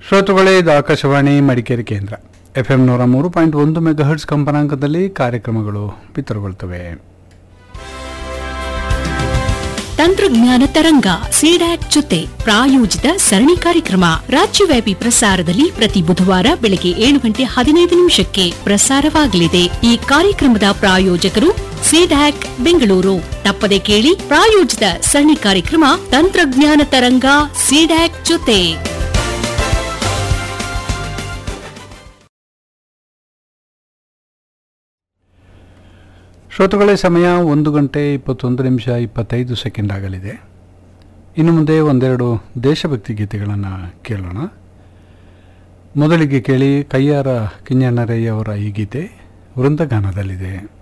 ಶ್ರೋತೃಗಳೇ ಇದು ಆಕಾಶವಾಣಿ ಮಡಿಕೇರಿ ಕೇಂದ್ರ ಎಫ್ ಎಂ ನೂರ ಮೂರು ಪಾಯಿಂಟ್ ಒಂದು ಮೆಗಾಹರ್ಟ್ಸ್ ಕಂಪನಾಂಕದಲ್ಲಿ ಕಾರ್ಯಕ್ರಮಗಳು ಬಿತ್ತರಗೊಳ್ತವೆ ತಂತ್ರಜ್ಞಾನ ತರಂಗ ಸಿಡ್ಯಾಕ್ ಜೊತೆ ಪ್ರಾಯೋಜಿತ ಸರಣಿ ಕಾರ್ಯಕ್ರಮ ರಾಜ್ಯವ್ಯಾಪಿ ಪ್ರಸಾರದಲ್ಲಿ ಪ್ರತಿ ಬುಧವಾರ ಬೆಳಗ್ಗೆ ಏಳು ಗಂಟೆ ಹದಿನೈದು ನಿಮಿಷಕ್ಕೆ ಪ್ರಸಾರವಾಗಲಿದೆ ಈ ಕಾರ್ಯಕ್ರಮದ ಪ್ರಾಯೋಜಕರು ಸಿಡ್ಯಾಕ್ ಬೆಂಗಳೂರು ತಪ್ಪದೆ ಕೇಳಿ ಪ್ರಾಯೋಜಿತ ಸರಣಿ ಕಾರ್ಯಕ್ರಮ ತಂತ್ರಜ್ಞಾನ ತರಂಗ ಸಿಡ್ಯಾಕ್ ಜೊತೆ ಶ್ರೋತೃಗಳೇ ಸಮಯ ಒಂದು ಗಂಟೆ ಇಪ್ಪತ್ತೊಂದು ನಿಮಿಷ ಇಪ್ಪತ್ತೈದು ಸೆಕೆಂಡ್ ಆಗಲಿದೆ ಇನ್ನು ಮುಂದೆ ಒಂದೆರಡು ದೇಶಭಕ್ತಿ ಗೀತೆಗಳನ್ನು ಕೇಳೋಣ ಮೊದಲಿಗೆ ಕೇಳಿ ಕಯ್ಯಾರ ಕಿಞಣ್ಣರಯ್ಯ ಅವರ ಈ ಗೀತೆ ವೃಂದಗಾನದಲ್ಲಿದೆ